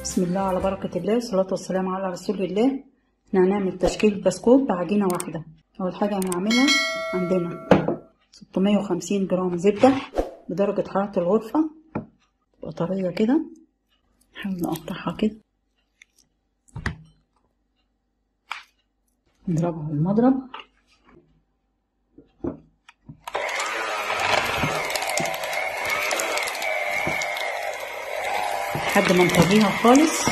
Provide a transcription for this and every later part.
بسم الله على بركة الله والصلاة والسلام على رسول الله احنا هنعمل تشكيل بسكوت بعجينة واحدة أول حاجة هنعملها عندنا 650 جرام زبدة بدرجة حرارة الغرفة تبقى طرية كده نحاول نقطعها كده نضربها بالمضرب لحد ما نطريها خالص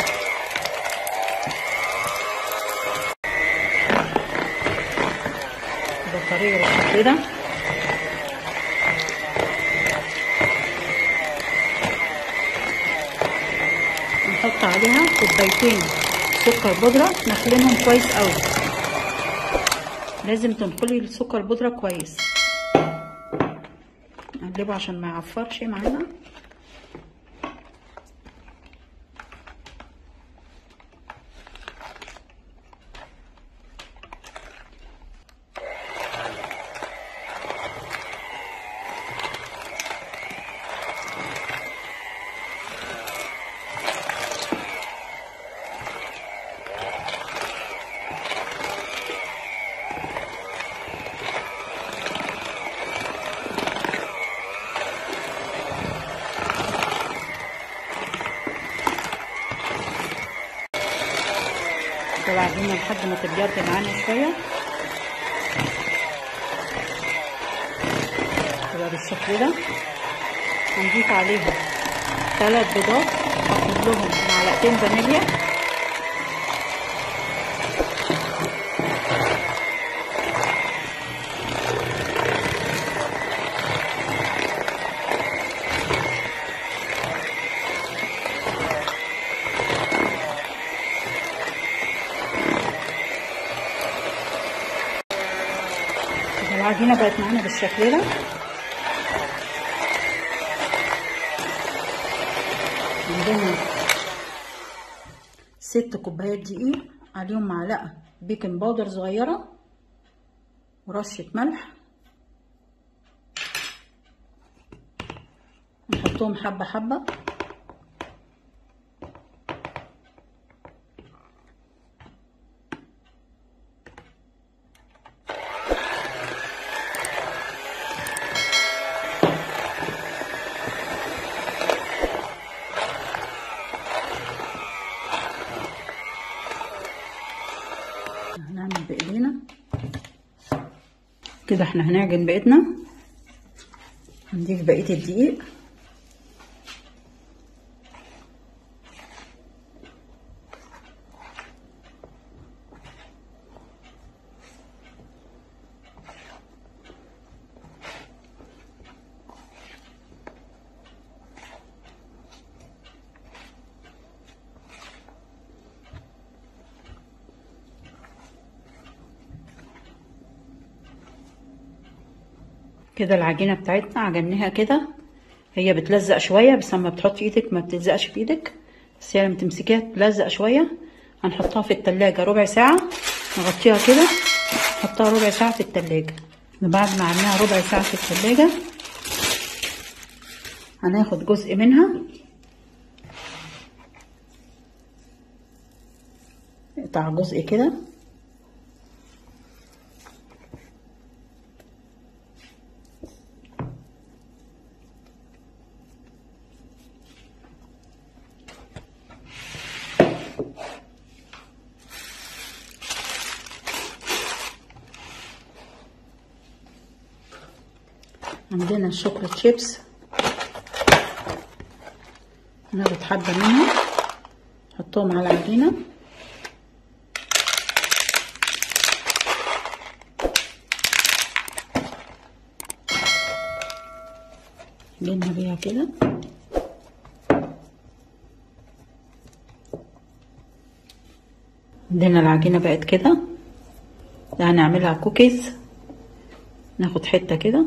تبقى طرية بالشكل ده نحط عليها كوبايتين سكر بودرة نخلينهم كويس قوي لازم تنخلي السكر بودرة كويس نقلبه عشان ما يعفرش معانا كده عايزينها لحد ما تبيض معانا شوية تبقى بالشكل ده هنضيف عليهم ثلاث بيضات هاخد لهم معلقتين فانيليا العجينة بقت معانا بالشكل ده عندنا ست كوبايات دقيق عليهم معلقة بيكنج باودر صغيرة ورشة ملح نحطهم حبة حبة هنعمل بايدينا كده احنا هنعجن بايدنا هنضيف بقيه الدقيق كده العجينه بتاعتنا عجناها كده هي بتلزق شويه بس لما بتحطي ايدك ما بتلزقش في ايدك بس هي لما تمسكيها تلزق شويه هنحطها في التلاجة ربع ساعه نغطيها كده نحطها ربع ساعه في التلاجة بعد ما عملناها ربع ساعه في التلاجة هناخد جزء منها نقطع جزء كده عندنا الشوكولات شيبس ناخد حبة منهم نحطهم على العجينة نجيبها بيها كده عندنا العجينة بقت كده ده هنعملها كوكيز ناخد حتة كده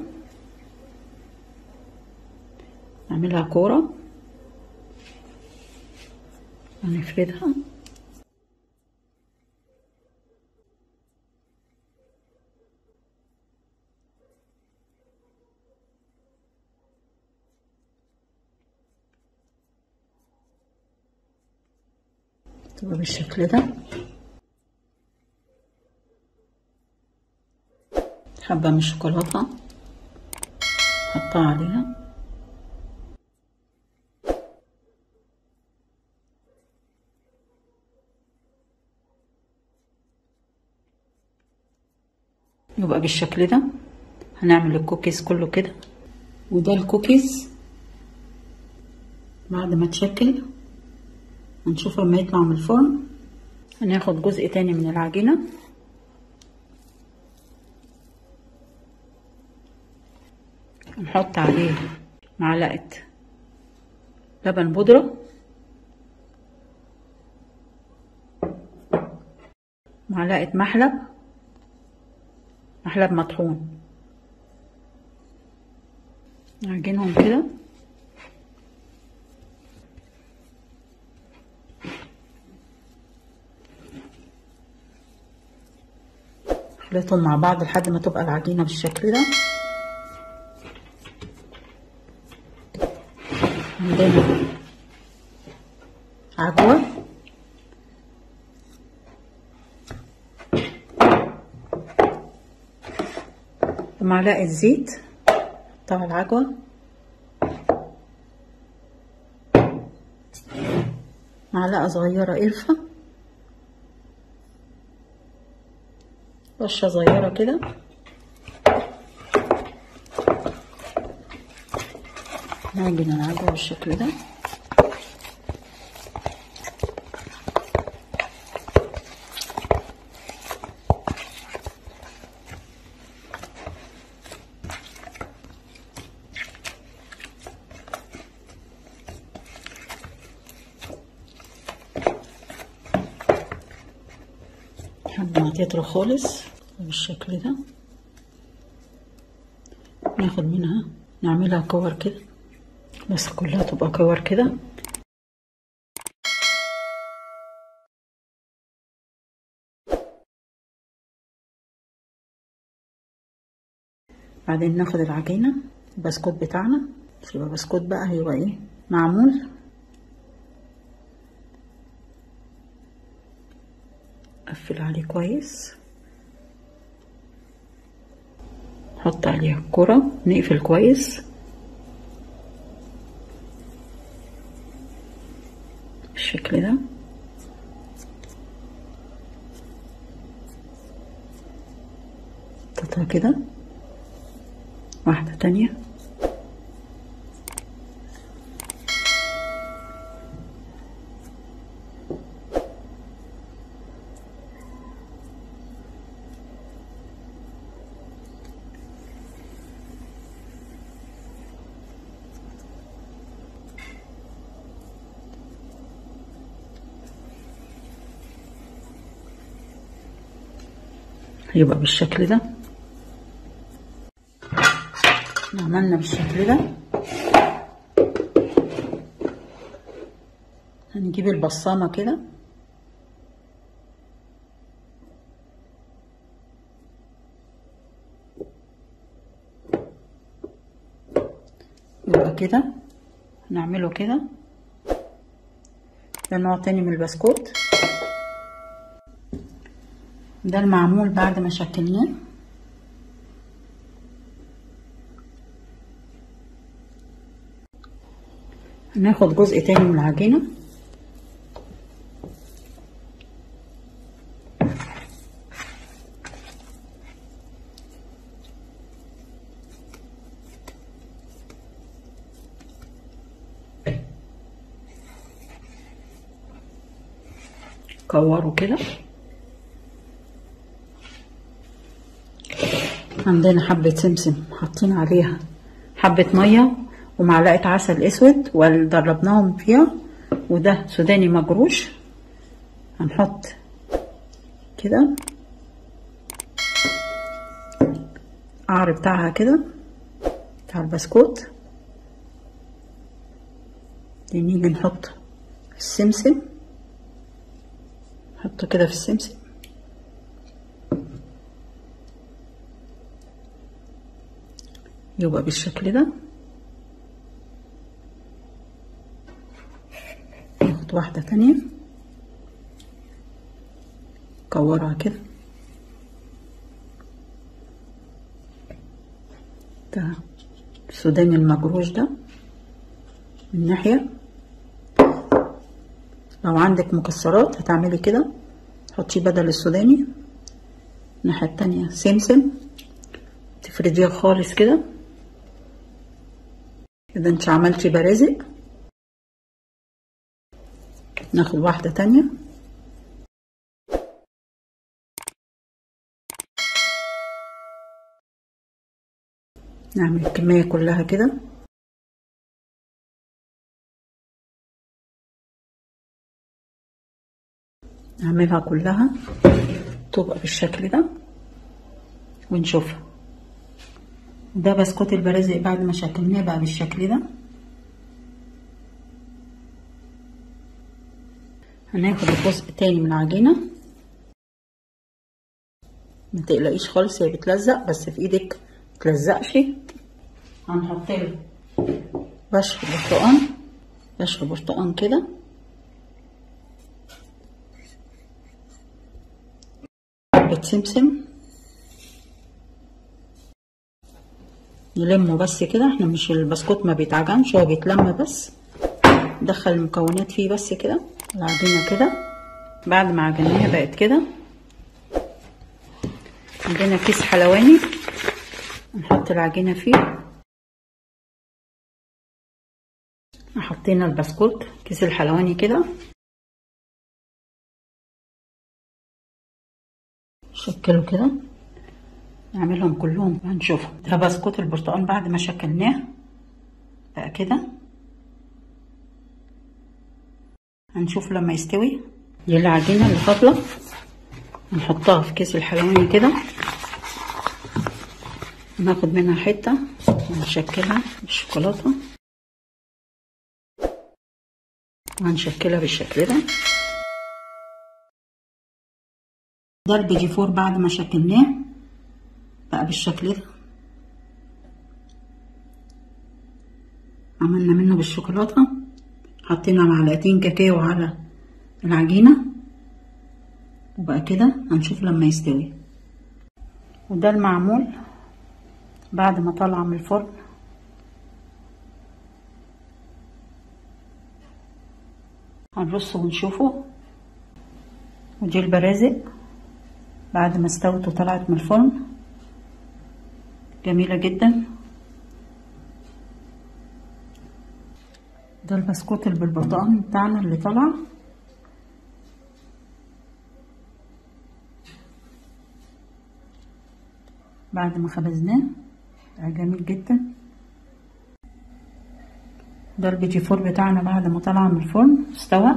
نعملها كورة ونفردها تبقى بالشكل ده حبة من الشوكولاتة حطها عليها يبقى بالشكل ده هنعمل الكوكيز كله كده وده الكوكيز بعد ما تشكل هنشوف لما يطلع من الفرن هناخد جزء تاني من العجينة نحط عليه معلقة لبن بودرة معلقة محلب محلب مطحون نعجنهم كده نخلطهم مع بعض لحد ما تبقى العجينة بالشكل ده عندنا عجوة ومعلقة زيت طبعا العجوة معلقة صغيرة قرفة رشة صغيرة كده نعجن العجوة بالشكل ده لحد ما تطرى خالص بالشكل ده ناخد منها نعملها كور كده بس كلها تبقى كور كده بعدين ناخد العجينة البسكوت بتاعنا مش يبقى بسكوت بقى هيبقى ايه معمول قفل عليه كويس نحط عليه الكرة نقفل كويس بالشكل ده تطلع كده واحدة تانية هيبقى بالشكل ده عملنا بالشكل ده هنجيب البصامة كده يبقى كده هنعمله كده ده نوع تاني من البسكوت ده المعمول بعد ما شكلناه هناخد جزء تاني من العجينة كوره كده عندنا حبة سمسم حاطين عليها حبة مية ومعلقة عسل اسود ودربناهم فيها وده سوداني مجروش هنحط كده القعر بتاعها كده بتاع البسكوت نيجي نحط السمسم نحطه كده في السمسم يبقى بالشكل ده ناخد واحدة تانية كورها كده ده السوداني المجروش ده من ناحية لو عندك مكسرات هتعملي كده حطيه بدل السوداني الناحية التانية سمسم تفرديها خالص كده كده انت عملتي برازق ناخد واحدة تانية نعمل الكمية كلها كده نعملها كلها تبقى بالشكل ده ونشوفها ده بسكوت البرازق بعد ما شكلناه بقى بالشكل ده هناخد الجزء التاني من العجينة ما تقلقيش خالص هي بتلزق بس في ايدك متلزقش هنحط له بشر برتقان بشر برتقان كده بتسمسم نلمه بس كده احنا مش البسكوت ما بيتعجنش هو بيتلم بس ندخل المكونات فيه بس كده العجينه كده بعد ما عجناها بقت كده عندنا كيس حلواني نحط العجينه فيه حطينا البسكوت كيس الحلواني كده شكله كده نعملهم كلهم هنشوفهم ده بسكوت البرتقال بعد ما شكلناه بقى كده هنشوف لما يستوي دي العجينه اللي فاضله نحطها في كيس الحلواني كده ناخد منها حته ونشكلها بالشوكولاته وهنشكلها بالشكل ده ده البيجي فور بعد ما شكلناه بقى بالشكل ده عملنا منه بالشوكولاتة حطينا معلقتين كاكاو على العجينة وبقى كده هنشوف لما يستوي وده المعمول بعد ما طلع من الفرن هنرصه ونشوفه ودي البرازق بعد ما استوت وطلعت من الفرن جميلة جدا ده البسكوت اللي بالبرتقال بتاعنا اللي طلع بعد ما خبزناه بقى جميل جدا ده البيتي فور بتاعنا بعد ما طلع من الفرن استوى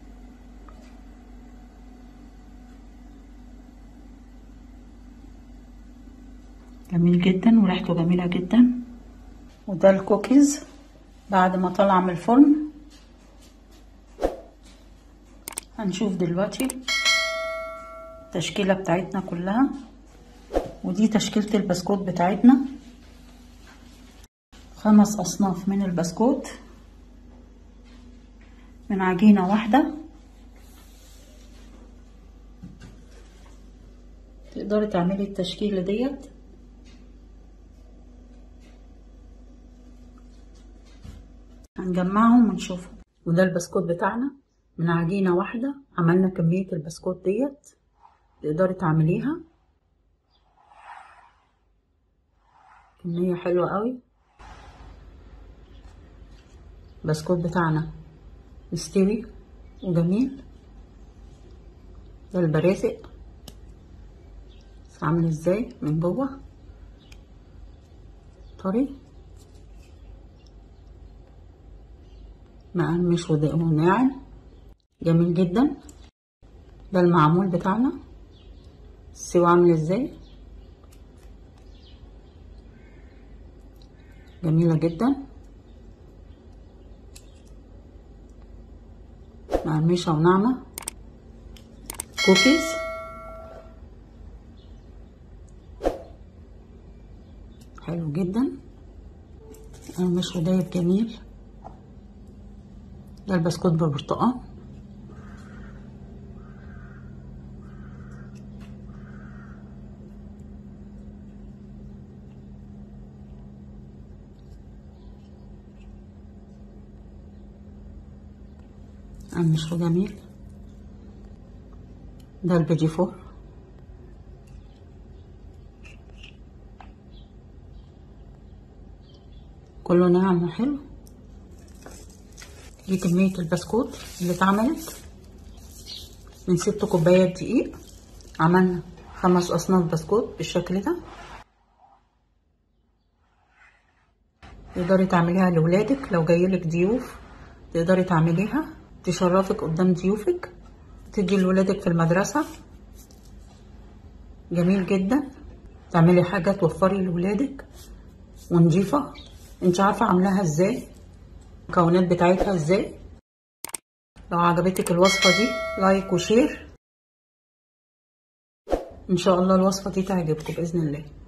جميل جدا وريحته جميلة جدا وده الكوكيز بعد ما طلع من الفرن هنشوف دلوقتي التشكيلة بتاعتنا كلها ودي تشكيلة البسكوت بتاعتنا خمس أصناف من البسكوت من عجينة واحدة تقدري تعملي التشكيلة ديت هنجمعهم ونشوفهم وده البسكوت بتاعنا من عجينة واحدة عملنا كمية البسكوت ديت تقدري تعمليها كمية حلوة قوي البسكوت بتاعنا مستوي وجميل ده البرازق عامل ازاي من جوه طري مقرمش وناعم جميل جدا ده المعمول بتاعنا السوا عامل ازاي جميلة جدا مقرمشة وناعمة كوكيز حلو جدا مقرمش ودايب جميل ده البسكوت بالبرتقال قمشه جميل ده البيجي فور كله ناعم وحلو دي كمية البسكوت اللي اتعملت من ست كوبايات دقيق عملنا خمس أصناف بسكوت بالشكل ده تقدري تعمليها لولادك لو جايلك ضيوف تقدري تعمليها تشرفك قدام ضيوفك تدي لولادك في المدرسة جميل جدا تعملي حاجة توفري لولادك ونضيفة انت عارفة عاملاها ازاي المكونات بتاعتها ازاي لو عجبتك الوصفة دي لايك وشير ان شاء الله الوصفة دي تعجبكم بإذن الله